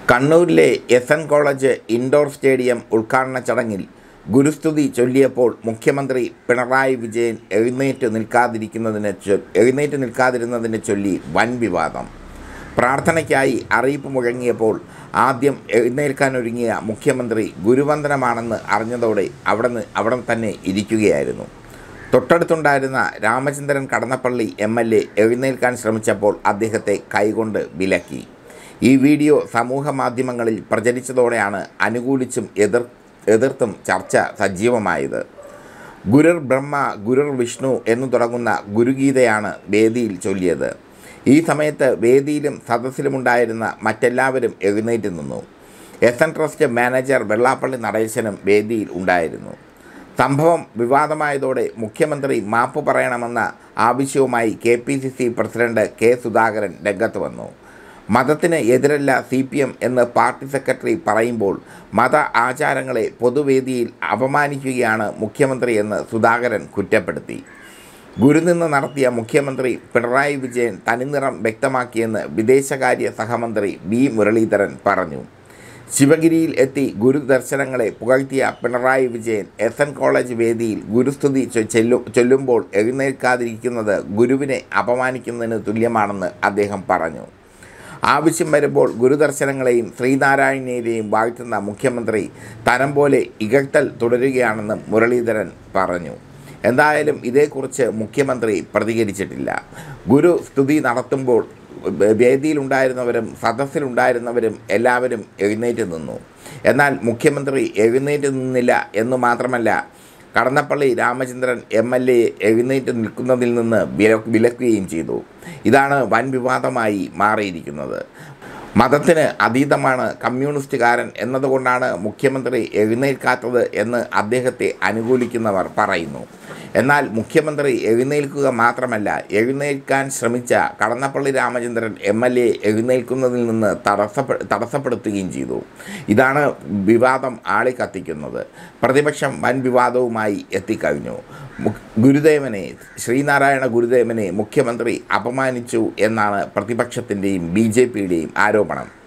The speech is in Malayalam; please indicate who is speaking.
Speaker 1: കണ്ണൂരിലെ S N college indoor stadium ഉദ്ഘാടന ചടങ്ങിൽ ഗുരുസ്തുതി ചൊല്ലിയപ്പോൾ മുഖ്യമന്ത്രി പിണറായി വിജയൻ എഴുന്നേറ്റ് നിൽക്കാതിരിക്കുന്നതിനെ ചൊ- എഴുന്നേറ്റ് നിൽക്കാതിരുന്നതിനെ ചൊല്ലി വൻ വിവാദം പ്രാർത്ഥനയ്ക്കായി അറിയിപ്പ് മുഴങ്ങിയപ്പോൾ ആദ്യം എഴുന്നേൽക്കാനൊരുങ്ങിയ മുഖ്യമന്ത്രി ഗുരുവന്ദനമാണെന്ന് അറിഞ്ഞതോടെ അവിടെ നിന്ന് അവിടെ തന്നെ ഇരിക്കുകയായിരുന്നു തൊട്ടടുത്തുണ്ടായിരുന്ന Ramachandran Kadannappally M L A എഴുന്നേൽക്കാൻ ശ്രമിച്ചപ്പോൾ അദ്ദേഹത്തെ കൈകൊണ്ട് വിലക്കി ഈ വീഡിയോ സമൂഹ മാധ്യമങ്ങളിൽ പ്രചരിച്ചതോടെയാണ് അനുകൂലിച്ചും എതിർ എതിർത്തും ചർച്ച സജീവമായത് ഗുരുർ ബ്രഹ്മ ഗുരുർ വിഷ്ണു എന്നു തുടങ്ങുന്ന ഗുരുഗീതയാണ് വേദിയിൽ ചൊല്ലിയത് ഈ സമയത്ത് വേദിയിലും സദസ്സിലുമുണ്ടായിരുന്ന മറ്റെല്ലാവരും എഴുന്നേറ്റ് നിന്നു S N trust manager Vellappally നടേശനും വേദിയിൽ ഉണ്ടായിരുന്നു സംഭവം വിവാദമായതോടെ മുഖ്യമന്ത്രി മാപ്പ് പറയണമെന്ന ആവശ്യവുമായി K P C C president K Sudhakaran രംഗത്ത് വന്നു മതത്തിന് എതിരല്ല സി പി എം എന്ന് പാർട്ടി സെക്രട്ടറി പറയുമ്പോൾ മത ആചാരങ്ങളെ പൊതുവേദിയിൽ അപമാനിക്കുകയാണ് മുഖ്യമന്ത്രി എന്ന് സുധാകരൻ കുറ്റപ്പെടുത്തി ഗുരുനിന്ന് നടത്തിയ മുഖ്യമന്ത്രി പിണറായി വിജയൻ തനിനിറം വ്യക്തമാക്കിയെന്ന് വിദേശകാര്യ സഹമന്ത്രി വി മുരളീധരൻ പറഞ്ഞു ശിവഗിരിയിൽ എത്തി ഗുരുദർശനങ്ങളെ പുകഴ്ത്തിയ Pinarayi Vijayan S N college വേദിയിൽ ഗുരുസ്തുതി ചൊ- ചെല്ലു ചൊല്ലുമ്പോൾ എഴുന്നേൽക്കാതിരിക്കുന്നത് ഗുരുവിനെ അപമാനിക്കുന്നതിന് തുല്യമാണെന്ന് അദ്ദേഹം പറഞ്ഞു ആവശ്യം വരുമ്പോൾ ഗുരുദർശനങ്ങളെയും ശ്രീനാരായണീയരെയും വാഴ്ത്തുന്ന മുഖ്യമന്ത്രി തരം പോലെ ഇകഴ്ത്തൽ തുടരുകയാണെന്നും മുരളീധരൻ പറഞ്ഞു എന്തായാലും ഇതേക്കുറിച്ച് മുഖ്യമന്ത്രി പ്രതികരിച്ചിട്ടില്ല ഗുരു സ്തുതി നടത്തുമ്പോൾ വേദിയിലുണ്ടായിരുന്നവരും സദസ്സിലുണ്ടായിരുന്നവരും എല്ലാവരും എഴുന്നേറ്റ് നിന്നു എന്നാൽ മുഖ്യമന്ത്രി എഴുന്നേറ്റ് നിന്നില്ല എന്ന് മാത്രമല്ല Kadannappally Ramachandran M L A എഴുന്നേറ്റ് നിൽക്കുന്നതിൽ നിന്ന് വില വിലക്കുകയും ചെയ്തു ഇതാണ് വൻ വിവാദമായി മാറിയിരിക്കുന്നത് മതത്തിന് അതീതമാണ് കമ്മ്യൂണിസ്റ്റുകാരൻ എന്നതുകൊണ്ടാണ് മുഖ്യമന്ത്രി എഴുന്നേൽക്കാത്തത് എന്ന് അദ്ദേഹത്തെ അനുകൂലിക്കുന്നവർ പറയുന്നു എന്നാൽ മുഖ്യമന്ത്രി എഴുന്നേൽക്കുക മാത്രമല്ല എഴുന്നേൽക്കാൻ ശ്രമിച്ച Kadannappally Ramachandran M L A എഴുന്നേൽക്കുന്നതിൽ നിന്ന് തടസ്സപ്പെ തടസ്സപ്പെടുത്തുകയും ചെയ്തു ഇതാണ് വിവാദം ആളിക്കത്തിക്കുന്നത് പ്രതിപക്ഷം വൻ വിവാദവുമായി എത്തിക്കഴിഞ്ഞു മു- ഗുരുദേവനെ ശ്രീനാരായണ ഗുരുദേവനെ മുഖ്യമന്ത്രി അപമാനിച്ചു എന്നാണ് പ്രതിപക്ഷത്തിൻ്റെയും ബി ജെ പിയുടെയും ആരോപണം